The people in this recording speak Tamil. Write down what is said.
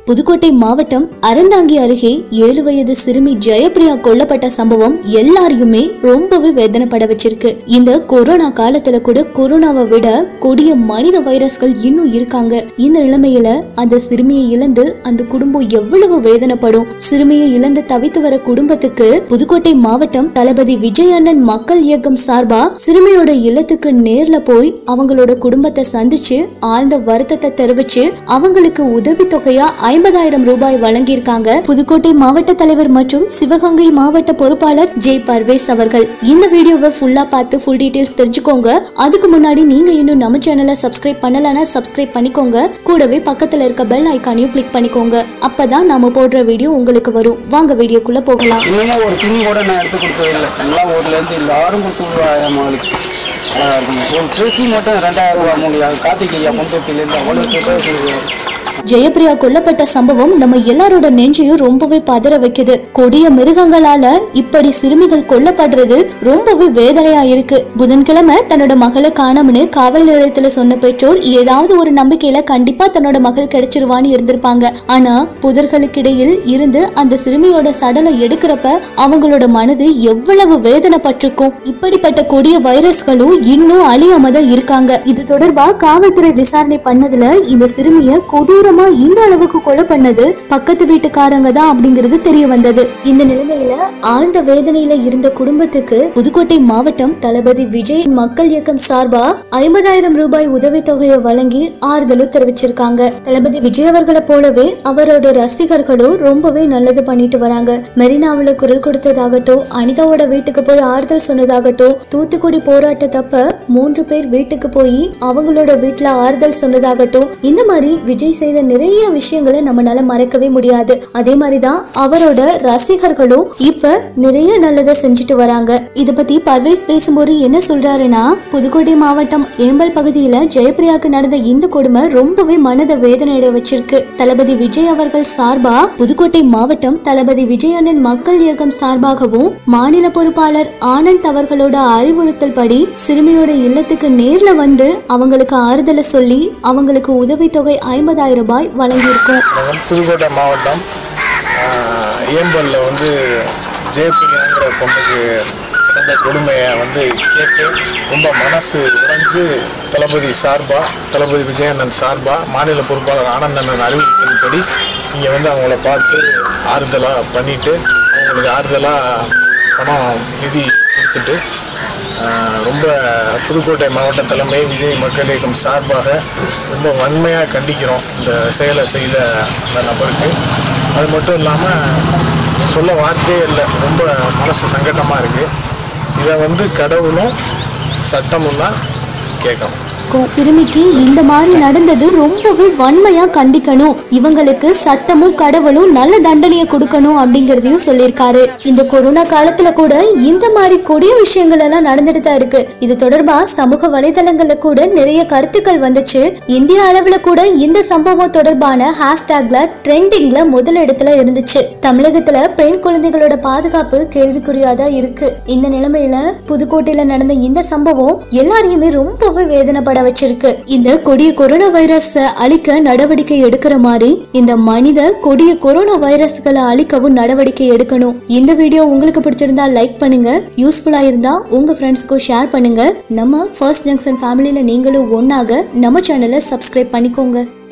புதுக்கோட்டை மாவட்டம் அறந்தாங்கி அருகே ஏழு வயது சிறுமி ஜெயப்பிரியா கொல்லப்பட்ட சம்பவம் எல்லாரையுமே ரொம்பவே வேதனைப்பட வச்சிருக்கு இந்த கொரோனா காலத்துல கூட கொரோனாவை விட கொடிய மனித வைரஸ்கள் இன்னும் இருக்காங்க இந்த நிலைமையில அந்த சிறுமியை இழந்து அந்த குடும்பம் எவ்வளவு வேதனைப்படும் சிறுமியை இழந்து தவித்து வர குடும்பத்துக்கு புதுக்கோட்டை மாவட்டம் தளபதி விஜய் அண்ணன் மக்கள் இயக்கம் சார்பா சிறுமியோட இல்லத்துக்கு நேர்ல போய் அவங்களோட குடும்பத்தை சந்திச்சு ஆழ்ந்த வருத்தத்தை தெரிவிச்சு அவங்களுக்கு உதவித்தொகையா ஐம்பதாயிரம் ரூபாய் வழங்கியிருக்காங்க புதுக்கோட்டை மாவட்ட தலைவர் மற்றும் சிவகங்கை மாவட்ட பொறுப்பாளர் ஜெய் பர்வேஸ் அவர்கள் இந்த வீடியோவை ஃபுல்லா பார்த்து ஃபுல் டீடைல்ஸ் தெரிஞ்சுக்கோங்க அதுக்கு முன்னாடி நீங்க இன்னும் நம்ம சேனலை சப்ஸ்கிரைப் பண்ணலனா சப்ஸ்கிரைப் பண்ணிக்கோங்க கூடவே பக்கத்துல இருக்க பெல் ஐக்கானையும் கிளிக் பண்ணிக்கோங்க அப்பதான் நாம போடுற வீடியோ உங்களுக்கு வரும் வாங்க வீடியோக்குள்ள போகலாம் இன்னமும் ஒரு துணி கூட நான் எடுத்து கொடுத்ததில்லை எல்லாம் ஊர்லேருந்து எல்லாரும் கொடுத்து விடுவாங்க மகளுக்கு அழகாக இருக்கும் ஒரு ட்ரெஸ்ஸி மட்டும் ரெண்டாயிரம் ரூபா மூணு கார்த்திகையா முன்பத்திலேருந்து அவ்வளோ ட்ரெஸ் ஜெயப்பிரியா கொல்லப்பட்ட சம்பவம் நம்ம எல்லாரோட நெஞ்சையும் ரொம்பவே பதற வைக்குது கொடிய மிருகங்களால இப்படி சிறுமிகள் கொல்லப்படுறது ரொம்பவே வேதனையா இருக்கு புதன்கிழமை தன்னோட மகளை காணோம்னு காவல் நிலையத்துல சொன்ன பெற்றோர் ஏதாவது ஒரு நம்பிக்கையில கண்டிப்பா தன்னோட மகள் கிடைச்சிருவான்னு இருந்திருப்பாங்க ஆனா புதர்களுக்கிடையில் இருந்து அந்த சிறுமியோட சடலை எடுக்கிறப்ப அவங்களோட மனது எவ்வளவு வேதனைப்பட்டிருக்கும் இப்படிப்பட்ட கொடிய வைரஸ்களும் இன்னும் அழியாம தான் இருக்காங்க இது தொடர்பா காவல்துறை விசாரணை பண்ணதுல இந்த சிறுமிய கொடூரமா இந்த அளவுக்கு கொலை பண்ணது பக்கத்து வீட்டுக்காரங்க தான் அப்படிங்கிறது தெரிய வந்தது இந்த நிலைமையில ஆழ்ந்த வேதனையில இருந்த குடும்பத்துக்கு புதுக்கோட்டை மாவட்டம் தளபதி விஜய் மக்கள் இயக்கம் சார்பா ஐம்பதாயிரம் ரூபாய் உதவித்தொகையை வழங்கி ஆறுதலும் தெரிவிச்சிருக்காங்க தளபதி விஜய் அவர்களை போலவே அவரோட ரசிகர்களும் ரொம்பவே நல்லது பண்ணிட்டு வராங்க மெரினாவுல குரல் கொடுத்ததாகட்டும் அனிதாவோட வீட்டுக்கு போய் ஆறுதல் சொன்னதாகட்டும் தூத்துக்குடி போராட்டத்தப்ப மூன்று பேர் வீட்டுக்கு போய் அவங்களோட வீட்டுல ஆறுதல் சொன்னதாகட்டும் இந்த மாதிரி விஜய் செய்த நிறைய விஷயங்களை நம்மளால மறக்கவே முடியாது அதே மாதிரிதான் அவரோட ரசிகர்களும் இப்ப நிறைய நல்லதை செஞ்சுட்டு வராங்க இத பத்தி பர்வேஸ் பேசும்போது என்ன சொல்றாருன்னா புதுக்கோட்டை மாவட்டம் ஏம்பல் பகுதியில ஜெயப்பிரியாக்கு நடந்த இந்த கொடுமை ரொம்பவே மனதை வேதனையிட வச்சிருக்கு தளபதி விஜய் அவர்கள் சார்பா புதுக்கோட்டை மாவட்டம் தளபதி விஜய் அண்ணன் மக்கள் இயக்கம் சார்பாகவும் மாநில பொறுப்பாளர் ஆனந்த் அவர்களோட அறிவுறுத்தல் படி சிறுமியோட இல்லத்துக்கு நேர்ல வந்து அவங்களுக்கு ஆறுதலை சொல்லி அவங்களுக்கு உதவித்தொகை ஐம்பதாயிரம் ரூபாய் வழங்கியிருக்கோம் நான் புதுக்கோட்டை மாவட்டம் ஆஹ், ஏம்பல்ல வந்து ஜெயப்பிரியாங்கிற பொண்ணுக்கு நடந்த கொடுமையை வந்து கேட்டு ரொம்ப மனசு உடைஞ்சு தளபதி சார்பா தளபதி விஜயண்ணன் சார்பா மாநில பொறுப்பாளர் ஆனந்தண்ணன் அறிவிப்பின்படி இங்கே வந்து அவங்கள பார்த்து ஆறுதலாக பண்ணிட்டு அவங்களுக்கு ஆறுதலாக பணம் நிதி கொடுத்துட்டு ஆஹ், ரொம்ப புதுக்கோட்டை மாவட்ட தலைமை விஜய் மக்கள் இயக்கம் சார்பாக ரொம்ப வன்மையாக கண்டிக்கிறோம் இந்த செயலை செய்த அந்த நபருக்கு அது மட்டும் இல்லாமல் சொல்ல வார்த்தையே இல்லை ரொம்ப மனசு சங்கடமாக இருக்குது இதை வந்து கடவுளும் சட்டமும் தான் கேட்கணும் இருக்கும். சிறுமிக்கு இந்த மாதிரி நடந்தது ரொம்பவே வன்மையா கண்டிக்கணும் இவங்களுக்கு சட்டமும் கடவுளும் நல்ல தண்டனையை கொடுக்கணும் அப்படிங்கறதையும் சொல்லியிருக்காரு இந்த கொரோனா காலத்துல கூட இந்த மாதிரி கொடிய விஷயங்கள் எல்லாம் நடந்துட்டு தான் இருக்கு இது தொடர்பா சமூக வலைதளங்கள்ல கூட நிறைய கருத்துக்கள் வந்துச்சு இந்திய அளவுல கூட இந்த சம்பவம் தொடர்பான ஹேஷ்டேக்ல ட்ரெண்டிங்ல முதல் இடத்துல இருந்துச்சு தமிழகத்துல பெண் குழந்தைகளோட பாதுகாப்பு கேள்விக்குறியாதான் இருக்கு இந்த நிலைமையில புதுக்கோட்டையில நடந்த இந்த சம்பவம் எல்லாரையுமே ரொம்பவே வேதனைப்பட வச்சிருக்கு இந்த கொடிய கொரோனா வைரஸ் அழிக்க நடவடிக்கை எடுக்கிற மாதிரி இந்த மனித கொடிய கொரோனா வைரஸ்களை அழிக்கவும் நடவடிக்கை எடுக்கணும் இந்த வீடியோ உங்களுக்கு பிடிச்சிருந்தா லைக் பண்ணுங்க யூஸ்ஃபுல்லா இருந்தா உங்க ஃப்ரெண்ட்ஸ்க்கும் ஷேர் பண்ணுங்க நம்ம ஃபர்ஸ்ட் ஜங்ஷன் ஃபேமிலியில நீங்களும் ஒன்னாக நம்ம சேனலை சப்ஸ்கிரைப் பண்ணிக்கோங்க